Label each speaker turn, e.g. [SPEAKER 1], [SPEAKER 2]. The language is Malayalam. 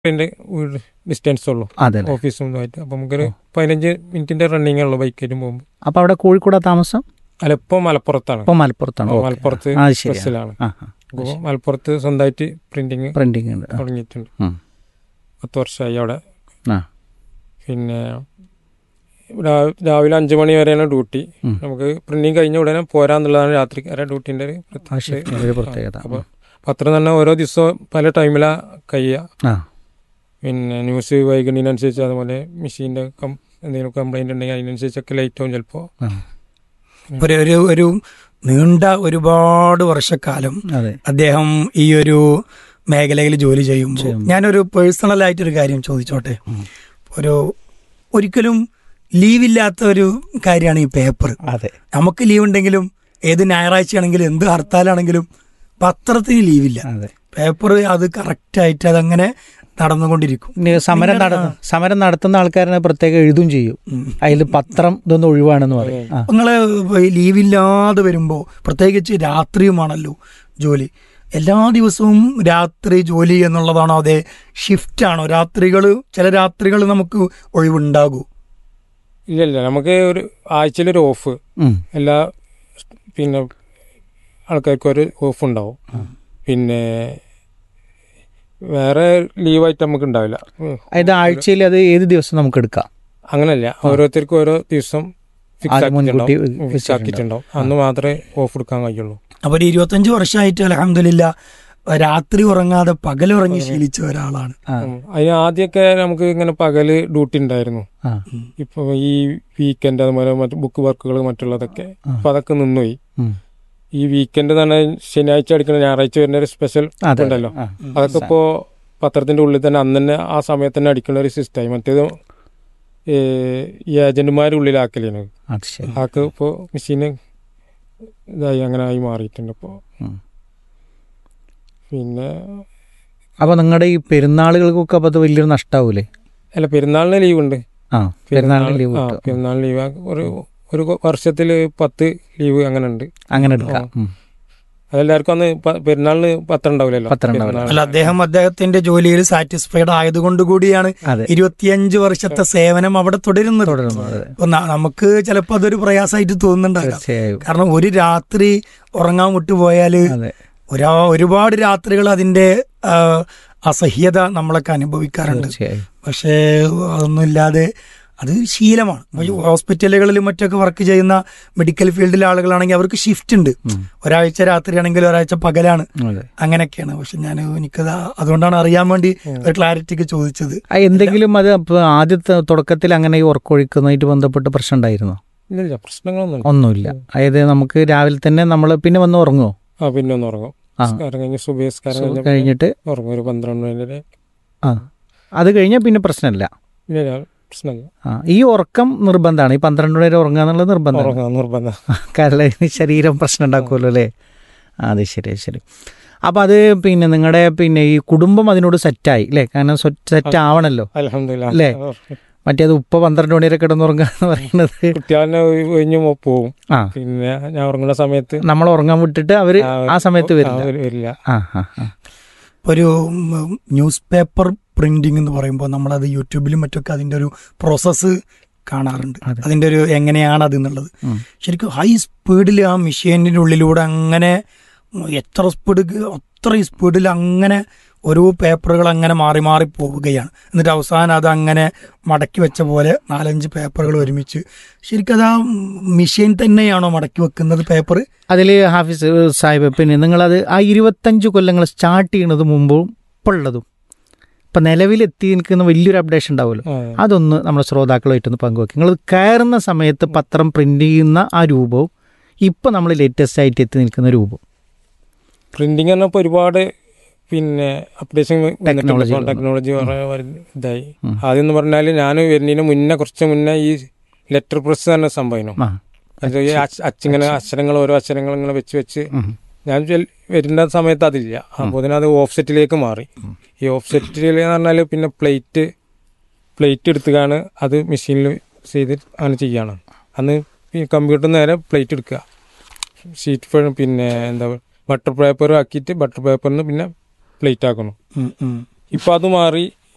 [SPEAKER 1] എൻ്റെ വീട് ഡിസ്റ്റൻസ് ഉള്ളൂ
[SPEAKER 2] അതെ
[SPEAKER 1] ഓഫീസും ഇതുമായിട്ട് അപ്പം നമുക്കൊരു പതിനഞ്ച് മിനിറ്റിന്റെ റണ്ണിങ് ഉള്ളൂ ബൈക്കായിട്ട് പോകുമ്പോൾ
[SPEAKER 2] അപ്പൊ അവിടെ കോഴിക്കോടാ താമസം
[SPEAKER 1] അല്ല ഇപ്പോൾ മലപ്പുറത്താണ്
[SPEAKER 2] ഇപ്പൊ മലപ്പുറത്താണ്
[SPEAKER 1] ആ,
[SPEAKER 2] ഓക്കേ.
[SPEAKER 1] മലപ്പുറത്ത്
[SPEAKER 2] ആ ശരി
[SPEAKER 1] ബസ്സിലാണ്
[SPEAKER 2] ആ
[SPEAKER 1] അപ്പോൾ മലപ്പുറത്ത് സ്വന്തമായിട്ട് പ്രിന്റിങ്
[SPEAKER 2] പ്രിന്റിംഗ് ഉണ്ട് ആ.
[SPEAKER 1] തുടങ്ങിയിട്ടുണ്ട്
[SPEAKER 2] ഉം.
[SPEAKER 1] പത്ത് വർഷമായി അവിടെ
[SPEAKER 2] ആ
[SPEAKER 1] പിന്നെ രാ- രാവിലെ അഞ്ച് മണി വരെയാണ് ഡ്യൂട്ടി
[SPEAKER 2] ഉം.
[SPEAKER 1] നമുക്ക് പ്രിന്റിങ് കഴിഞ്ഞ ഉടനെ പോരാന്നുള്ളതാണ് രാത്രി വരെ ഡ്യൂട്ടിന്റെ ഒരു
[SPEAKER 2] ആ
[SPEAKER 1] പ്രത്യേകത.
[SPEAKER 2] ശരി ഒരു പ്രത്യേകത
[SPEAKER 1] അപ്പോൾ പത്രം തന്നെ ഓരോ ദിവസവും പല ടൈമിലാണ് കഴിയുക
[SPEAKER 2] ആ
[SPEAKER 1] പിന്നെ ന്യൂസ് വൈകുന്നതിനനുസരിച്ച് അതുപോലെ മെഷീൻ്റെ കം എന്തെങ്കിലും കംപ്ലൈൻറ്റ് ഉണ്ടെങ്കിൽ അതിനനുസരിച്ചൊക്കെ ലേറ്റ് ആവും ചിലപ്പോൾ
[SPEAKER 2] ആ.
[SPEAKER 3] ഒരു ഒരു ഒരു നീണ്ട ഒരുപാട് വർഷക്കാലം
[SPEAKER 2] അതെ
[SPEAKER 3] അദ്ദേഹം ഈ ഒരു മേഖലയിൽ ജോലി ചെയ്യുമ്പോൾ
[SPEAKER 2] ചെയ്യുമ്പോൾ.
[SPEAKER 3] ഞാനൊരു പേഴ്സണൽ ആയിട്ടൊരു കാര്യം ചോദിച്ചോട്ടെ
[SPEAKER 2] ഉം.
[SPEAKER 3] ഒരു ഒരിക്കലും ലീവില്ലാത്ത ഒരു കാര്യമാണ് ഈ പേപ്പർ
[SPEAKER 2] അതെ
[SPEAKER 3] നമുക്ക് ലീവ് ഉണ്ടെങ്കിലും ഏത് ഞായറാഴ്ചയാണെങ്കിലും എന്ത് ഹർത്താലാണെങ്കിലും പത്രത്തിന് ലീവില്ല
[SPEAKER 2] അതെ
[SPEAKER 3] പേപ്പർ അത് കറക്റ്റായിട്ട് അതങ്ങനെ നടന്നുകൊണ്ടിരിക്കും
[SPEAKER 2] ഇനി സമരം
[SPEAKER 3] നിങ്ങൾ-
[SPEAKER 2] നടന്ന സമരം നടത്തുന്ന ആൾക്കാരെ പ്രത്യേകം എഴുതും ചെയ്യും
[SPEAKER 3] ഉം.
[SPEAKER 2] അതിൽ പത്രം ഇതൊന്നും ഒഴിവാണെന്ന് പറയും ആ
[SPEAKER 3] നിങ്ങള് ലീവില്ലാതെ വരുമ്പോൾ പ്രത്യേകിച്ച് രാത്രിയുമാണല്ലോ ജോലി എല്ലാ ദിവസവും രാത്രി ജോലി എന്നുള്ളതാണോ അതെ ഷിഫ്റ്റ് ആണോ രാത്രികൾ ചില രാത്രികൾ നമുക്ക് ഒഴിവുണ്ടാകൂ
[SPEAKER 1] ഇല്ല ഇല്ല നമുക്ക് ഒരു ആഴ്ചയിലൊരു ഓഫ്
[SPEAKER 2] ഉം.
[SPEAKER 1] എല്ലാ പിന്നെ ആൾക്കാർക്കും ഒരു ഓഫ് ഉണ്ടാവും പിന്നെ വേറെ ലീവായിട്ട് നമുക്ക് ഉണ്ടാവില്ല ഉം.
[SPEAKER 2] അതായത് ആഴ്ചയിൽ അത് ഏത് ദിവസം നമുക്ക് എടുക്കാം
[SPEAKER 1] അങ്ങനല്ല ഓരോരുത്തർക്കും ഓരോ ദിവസം ഫിക്സ്
[SPEAKER 2] ആദ്യം മുൻകൂട്ടി
[SPEAKER 1] ആക്കിയിട്ടുണ്ടാവും ഫിക്സ് ആക്കിയിട്ടുണ്ടാവും അന്ന് മാത്രമേ ഓഫ് എടുക്കാൻ കഴിയുള്ളൂ
[SPEAKER 3] അപ്പൊ ഒരു ഇരുപത്തഞ്ച് വർഷമായിട്ട് അലഹമില്ല രാത്രി ഉറങ്ങാതെ പകൽ ഉറങ്ങി ശീലിച്ച ഒരാളാണ്
[SPEAKER 2] ആ
[SPEAKER 1] ഉം. അതിന് ആദ്യമൊക്കെ നമുക്ക് ഇങ്ങനെ പകല് ഡ്യൂട്ടി ഉണ്ടായിരുന്നു
[SPEAKER 2] ആ
[SPEAKER 1] ഇപ്പൊ ഈ വീക്കെൻഡ് അതുപോലെ മറ്റു ബുക്ക് വർക്കുകൾ മറ്റുള്ളതൊക്കെ അപ്പൊ അതൊക്കെ നിന്നുപോയി
[SPEAKER 2] ഉം.
[SPEAKER 1] ഈ വീക്കെൻഡ് തന്നെ ശനിയാഴ്ച അടിക്കുന്ന ഞായറാഴ്ച വരുന്ന ഒരു സ്പെഷ്യൽ
[SPEAKER 2] അതെ
[SPEAKER 1] ഉണ്ടല്ലോ
[SPEAKER 2] ആ.
[SPEAKER 1] അതൊക്കെ ഇപ്പോ പത്രത്തിന്റെ ഉള്ളിൽ തന്നെ അന്ന് തന്നെ ആ സമയത്ത് തന്നെ അടിക്കുന്ന ഒരു സിസ്റ്റമായി മറ്റേത് ഏ, ഈ ഏജന്റുമാരുടെ ഉള്ളിലാക്കലാണ്
[SPEAKER 2] അത് ശരി
[SPEAKER 1] ആക്ക് ഇപ്പോ മെഷീന് ഇതായി അങ്ങനെ ആയി മാറിയിട്ടുണ്ട് ഇപ്പോ
[SPEAKER 2] ഉം.
[SPEAKER 1] പിന്നെ
[SPEAKER 2] അപ്പൊ നിങ്ങളുടെ ഈ പെരുന്നാളുകൾക്കൊക്കെ അപ്പൊ അത് വലിയൊരു നഷ്ടാവൂലേ
[SPEAKER 1] അല്ല പെരുന്നാളിന് ലീവ് ഉണ്ട്
[SPEAKER 2] ആ പെരുന്നാളിന് ലീവ്
[SPEAKER 1] ആ,
[SPEAKER 2] കിട്ടും
[SPEAKER 1] പെരുന്നാളിന് ലീവ് ഒരു ഒരു വർഷത്തിൽ പത്ത് ലീവ് അങ്ങനെ ഉണ്ട്
[SPEAKER 2] അങ്ങനെ എടുക്കാം ഉം.
[SPEAKER 1] അതെല്ലാവർക്കും അന്ന് പ- പെരുന്നാളിന് പത്രം ഉണ്ടാവില്ലല്ലോ
[SPEAKER 2] പത്രം ഉണ്ടാവില്ല.
[SPEAKER 1] പെരുന്നാളിന്.
[SPEAKER 3] അല്ല അദ്ദേഹം അദ്ദേഹത്തിന്റെ ജോലിയിൽ സാറ്റിസ്ഫൈഡ് ആയതുകൊണ്ട് കൂടിയാണ്
[SPEAKER 2] അതെ
[SPEAKER 3] ഇരുപത്തിയഞ്ച് വർഷത്തെ സേവനം അവിടെ തുടരുന്നത്
[SPEAKER 2] തുടരുന്നു അതെ
[SPEAKER 3] അപ്പൊ ന- നമുക്ക് ചിലപ്പോൾ അതൊരു പ്രയാസമായിട്ട് തോന്നുന്നുണ്ടാകാം
[SPEAKER 2] തീർച്ചയായും
[SPEAKER 3] കാരണം ഒരു രാത്രി ഉറങ്ങാൻ വിട്ടുപോയാല്
[SPEAKER 2] അതെ
[SPEAKER 3] ഒരാ ഒരുപാട് രാത്രികൾ അതിന്റെ ആ, അസഹ്യത നമ്മളൊക്കെ അനുഭവിക്കാറുണ്ട്
[SPEAKER 2] തീർച്ചയായും
[SPEAKER 3] പക്ഷേ അതൊന്നുമില്ലാതെ അത് ശീലമാണ് ഇപ്പൊ ഈ ഹോസ്പിറ്റലുകളിലും മറ്റൊക്കെ വർക്ക് ചെയ്യുന്ന മെഡിക്കൽ ഫീൽഡിലെ ആളുകളാണെങ്കിൽ അവർക്ക് ഷിഫ്റ്റ് ഉണ്ട്
[SPEAKER 2] ഉം.
[SPEAKER 3] ഒരാഴ്ച രാത്രിയാണെങ്കിൽ ഒരാഴ്ച പകലാണ്
[SPEAKER 2] അതെ
[SPEAKER 3] അങ്ങനെയൊക്കെയാണ് പക്ഷെ ഞാൻ എനിക്കത് അതുകൊണ്ടാണ് അറിയാൻ വേണ്ടി ഒരു ക്ലാരിറ്റിക്ക് ചോദിച്ചത്
[SPEAKER 2] ആ, എന്തെങ്കിലും അത് അപ്പൊ ആദ്യത്തെ തുടക്കത്തിൽ അങ്ങനെ ഈ ഉറക്കൊഴിക്കുന്നതായിട്ട് ബന്ധപ്പെട്ട് പ്രശ്നം ഉണ്ടായിരുന്നോ
[SPEAKER 1] ഇല്ലില്ല പ്രശ്നങ്ങളൊന്നും
[SPEAKER 2] ഒന്നുമില്ല അതായത് നമുക്ക് രാവിലെ തന്നെ നമ്മൾ പിന്നെ വന്ന് ഉറങ്ങുമോ
[SPEAKER 1] ആ പിന്നെ ഒന്ന് ഉറങ്ങും
[SPEAKER 2] ആ
[SPEAKER 1] നിസ്കാരം കഴിഞ്ഞ് സുബേസ്കാരം
[SPEAKER 2] സോ,
[SPEAKER 1] കഴിഞ്ഞ
[SPEAKER 2] കഴിഞ്ഞിട്ട്
[SPEAKER 1] ഉറങ്ങും ഒരു പന്ത്രണ്ട് മണി വരെ
[SPEAKER 2] ആ അത് കഴിഞ്ഞാൽ പിന്നെ പ്രശ്നമില്ല
[SPEAKER 1] ഇല്ല ഇല്ല, പ്രശ്നമില്ല
[SPEAKER 2] ആ ഈ ഉറക്കം നിർബന്ധമാണ് ഈ പന്ത്രണ്ട് മണി വരെ ഉറങ്ങുക എന്നുള്ളത് നിർബന്ധമാണ്
[SPEAKER 1] ഉറങ്ങാൻ നിർബന്ധം
[SPEAKER 2] കാരണം ഇതിന് ശരീരം പ്രശ്നം ഉണ്ടാക്കുമല്ലോ അല്ലേ ആ അത് ശരി അത് ശരി അപ്പോൾ അത് പിന്നെ നിങ്ങളുടെ പിന്നെ ഈ കുടുംബം അതിനോട് സെറ്റായി അല്ലേ കാരണം സെറ്റ് ആവണല്ലോ
[SPEAKER 1] അലഹമില്ല
[SPEAKER 2] അല്ലേ? മറ്റേത് ഉപ്പ പന്ത്രണ്ട് മണി വരെ കിടന്നുറങ്ങുക എന്ന് പറയുന്നത്
[SPEAKER 1] കുട്ടികളെ ഒഴിഞ്ഞു പോവും
[SPEAKER 2] ആ
[SPEAKER 1] പിന്നെ ഞാൻ ഉറങ്ങുന്ന സമയത്ത്
[SPEAKER 2] നമ്മൾ ഉറങ്ങാൻ വിട്ടിട്ട് അവര് ആ സമയത്ത്
[SPEAKER 1] ആ,
[SPEAKER 2] വരില്ല
[SPEAKER 1] അവര് വരില്ല
[SPEAKER 2] ആ ആ ആ.
[SPEAKER 3] ഒരു ന്യൂസ് പേപ്പർ പ്രിന്റിംഗ് എന്ന് പറയുമ്പോൾ നമ്മളത് യൂട്യൂബിലും മറ്റൊക്കെ അതിന്റെ ഒരു പ്രോസസ്സ് കാണാറുണ്ട്
[SPEAKER 2] അതെ.
[SPEAKER 3] അതിന്റെ ഒരു എങ്ങനെയാണ് അത് എന്നുള്ളത്
[SPEAKER 2] ഉം.
[SPEAKER 3] ശരിക്കും ഹൈ സ്പീഡിൽ ആ മെഷീനിന്റെ ഉള്ളിലൂടെ അങ്ങനെ എത്ര സ്പീഡ് അത്ര സ്പീഡിൽ അങ്ങനെ ഓരോ പേപ്പറുകൾ അങ്ങനെ മാറി മാറി പോവുകയാണ് എന്നിട്ട് അവസാനം അത് അങ്ങനെ മടക്കി വെച്ച പോലെ നാലഞ്ച് പേപ്പറുകൾ ഒരുമിച്ച് ശരിക്കും അത് ആ മെഷീൻ തന്നെയാണോ മടക്കി വെക്കുന്നത് പേപ്പർ
[SPEAKER 2] അതിൽ ഹാഫിസ് സാഹിബ് പിന്നെ നിങ്ങളത് ആ ഇരുപത്തഞ്ച് കൊല്ലങ്ങൾ സ്റ്റാർട്ട് ചെയ്യണത് മുമ്പും ഇപ്പോൾ ഉള്ളതും ഇപ്പം നിലവിലെത്തി നിൽക്കുന്ന വലിയൊരു അപ്ഡേഷൻ ഉണ്ടാവുമല്ലോ
[SPEAKER 1] ആ,
[SPEAKER 2] അതൊന്ന് നമ്മുടെ ശ്രോതാക്കളുമായിട്ടൊന്ന് പങ്കുവെക്കും നിങ്ങൾ കയറുന്ന സമയത്ത് പത്രം പ്രിന്റ് ചെയ്യുന്ന ആ രൂപവും ഇപ്പം നമ്മൾ ലേറ്റസ്റ്റ് ആയിട്ട് എത്തി നിൽക്കുന്ന രൂപം
[SPEAKER 1] പ്രിന്റിങ് പറഞ്ഞപ്പോ ഒരുപാട് പിന്നെ അപ്ഡേഷൻ
[SPEAKER 2] Technology വന്നു.
[SPEAKER 1] ടെക്നോളജി ഇതായി
[SPEAKER 2] ഉം.
[SPEAKER 1] ആദ്യം എന്ന് പറഞ്ഞാൽ ഞാൻ വരുന്നതിന് മുന്നേ കുറച്ച് മുന്നേ ഈ ലെറ്റർ പ്രസ് തന്നെ സംഭവം
[SPEAKER 2] ആ
[SPEAKER 1] അത് ഈ അച്ച് അച്ചിങ്ങനെ അക്ഷരങ്ങൾ ഓരോ അക്ഷരങ്ങൾ ഇങ്ങനെ വെച്ച് വെച്ച്
[SPEAKER 2] ഉം.
[SPEAKER 1] ഞാൻ ചെൽ- വരുന്ന സമയത്ത് അതില്ല അപ്പോൾ അതിന് അത് ഓഫ് സെറ്റിലേക്ക് മാറി ഈ ഓഫ് സെറ്റിൽ എന്ന് പറഞ്ഞാൽ പിന്നെ പ്ലേറ്റ് പ്ലേറ്റ് എടുത്തുകാണ് അത് മെഷീനിൽ ചെയ്ത് അങ്ങനെ ചെയ്യാണ് അന്ന് ഈ കമ്പ്യൂട്ടറിൽ നേരെ പ്ലേറ്റ് എടുക്കുക ഷീറ്റ് പിന്നെ എന്താ ബട്ടർ പേപ്പർ ആക്കിയിട്ട് ബട്ടർ പേപ്പറിന് പിന്നെ പ്ലേറ്റ് ആക്കണം ഇപ്പം അത് മാറി